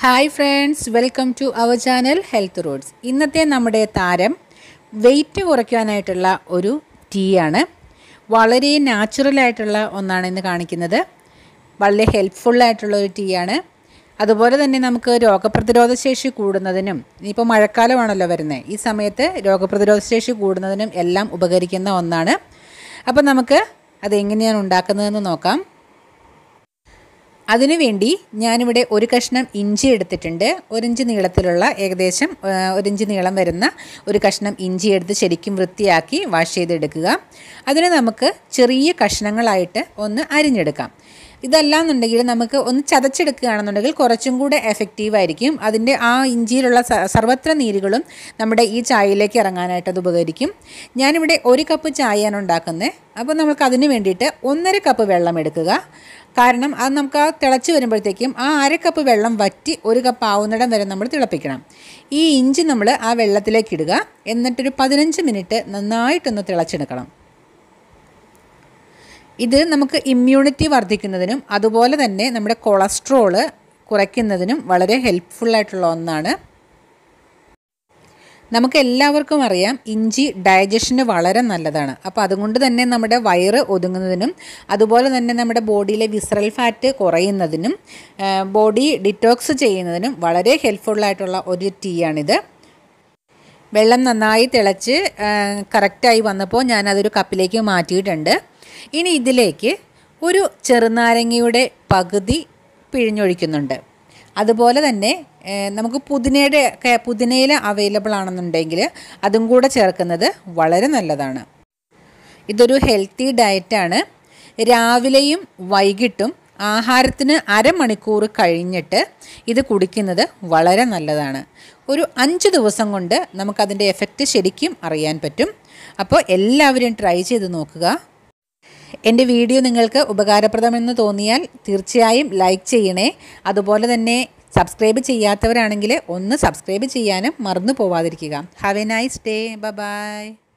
hi friends welcome to our channel health roots ഇന്നത്തെ നമ്മുടെ താരം വെയിറ്റ് കുറയ്ക്കാനായിട്ടുള്ള ഒരു ടീ ആണ് വളരെ നാച്ചുറലായിട്ടുള്ള ഒന്നാണ് ഇന്ന് കാണിക്കുന്നത് വളരെ ഹെൽപ്ഫുള്ളായിട്ടുള്ള ഒരു ടീ ആണ് അതുപോലെ തന്നെ നമുക്ക് രോഗപ്രതിരോധ ശേഷി കൂടുന്നതിനും ഇനിയിപ്പോൾ മഴക്കാലമാണല്ലോ വരുന്നത് ഈ സമയത്ത് രോഗപ്രതിരോധ ശേഷി കൂടുന്നതിനും എല്ലാം ഉപകരിക്കുന്ന ഒന്നാണ് അപ്പോൾ നമുക്ക് അതെങ്ങനെയാണ് ഉണ്ടാക്കുന്നതെന്ന് നോക്കാം അതിനുവേണ്ടി ഞാനിവിടെ ഒരു കഷ്ണം ഇഞ്ചി എടുത്തിട്ടുണ്ട് ഒരിഞ്ച് നീളത്തിലുള്ള ഏകദേശം ആ, ഒരിഞ്ച് നീളം വരുന്ന ഒരു കഷ്ണം ഇഞ്ചി എടുത്ത് ശരിക്കും വൃത്തിയാക്കി വാഷ് ചെയ്തെടുക്കുക അതിനെ നമുക്ക് ചെറിയ കഷ്ണങ്ങളായിട്ട് ഒന്ന് അരിഞ്ഞെടുക്കാം ഇതല്ലാന്നുണ്ടെങ്കിൽ നമുക്ക് ഒന്ന് ചതച്ചെടുക്കുകയാണെന്നുണ്ടെങ്കിൽ കുറച്ചും കൂടെ എഫക്റ്റീവ് ആയിരിക്കും അതിൻ്റെ ആ ഇഞ്ചിയിലുള്ള സ- സർവത്ര നീരുകളും നമ്മുടെ ഈ ചായയിലേക്ക് ഇറങ്ങാനായിട്ട് അത് ഉപകരിക്കും ഞാനിവിടെ ഒരു കപ്പ് ചായയാണ് ഉണ്ടാക്കുന്നത് അപ്പോൾ നമുക്ക് അതിന് വേണ്ടിയിട്ട് ഒന്നര കപ്പ് വെള്ളം എടുക്കുക കാരണം അത് നമുക്ക് ആ തിളച്ച് വരുമ്പോഴത്തേക്കും ആ അര കപ്പ് വെള്ളം വറ്റി ഒരു കപ്പ് ആവുന്നിടം വരെ നമ്മൾ തിളപ്പിക്കണം ഈ ഇഞ്ചി നമ്മൾ ആ വെള്ളത്തിലേക്ക് ഇടുക എന്നിട്ടൊരു പതിനഞ്ച് മിനിറ്റ് നന്നായിട്ടൊന്ന് തിളച്ചെടുക്കണം ഇത് നമുക്ക് ഇമ്മ്യൂണിറ്റി വർദ്ധിക്കുന്നതിനും അതുപോലെ തന്നെ നമ്മുടെ കൊളസ്ട്രോള് കുറയ്ക്കുന്നതിനും വളരെ ഹെൽപ്ഫുള്ളായിട്ടുള്ള ഒന്നാണ് നമുക്ക് എല്ലാവർക്കും അറിയാം ഇഞ്ചി ഡൈജഷന് വളരെ നല്ലതാണ് അപ്പോൾ അതുകൊണ്ട് തന്നെ നമ്മുടെ വയറ് ഒതുങ്ങുന്നതിനും അതുപോലെ തന്നെ നമ്മുടെ ബോഡിയിലെ വിസറൽ ഫാറ്റ് കുറയുന്നതിനും ആ, ബോഡി ഡിറ്റോക്സ് ചെയ്യുന്നതിനും വളരെ ഹെൽപ്ഫുള്ളായിട്ടുള്ള ഒരു ടീ ആണിത് വെള്ളം നന്നായി തിളച്ച് ആ, കറക്റ്റായി വന്നപ്പോൾ ഞാനതൊരു കപ്പിലേക്ക് മാറ്റിയിട്ടുണ്ട് ഇനി ഇതിലേക്ക് ഒരു ചെറുനാരങ്ങയുടെ പകുതി പിഴിഞ്ഞൊഴിക്കുന്നുണ്ട് അതുപോലെ തന്നെ ഏ, നമുക്ക് പുതിനയുടെ ഒക്കെ പുതിനയില അവൈലബിൾ ആണെന്നുണ്ടെങ്കിൽ അതും കൂടെ ചേർക്കുന്നത് വളരെ നല്ലതാണ് ഇതൊരു ഹെൽത്തി ഡയറ്റാണ് രാവിലെയും വൈകിട്ടും ആഹാരത്തിന് അരമണിക്കൂർ കഴിഞ്ഞിട്ട് ഇത് കുടിക്കുന്നത് വളരെ നല്ലതാണ് ഒരു അഞ്ച് ദിവസം കൊണ്ട് നമുക്കതിൻ്റെ എഫക്റ്റ് ശരിക്കും അറിയാൻ പറ്റും അപ്പോൾ എല്ലാവരും ട്രൈ ചെയ്ത് നോക്കുക എൻ്റെ വീഡിയോ നിങ്ങൾക്ക് ഉപകാരപ്രദമെന്ന് തോന്നിയാൽ തീർച്ചയായും ലൈക്ക് ചെയ്യണേ അതുപോലെ തന്നെ സബ്സ്ക്രൈബ് ചെയ്യാത്തവരാണെങ്കിൽ ഒന്ന് സബ്സ്ക്രൈബ് ചെയ്യാനും മറന്നു പോവാതിരിക്കുക have a nice day by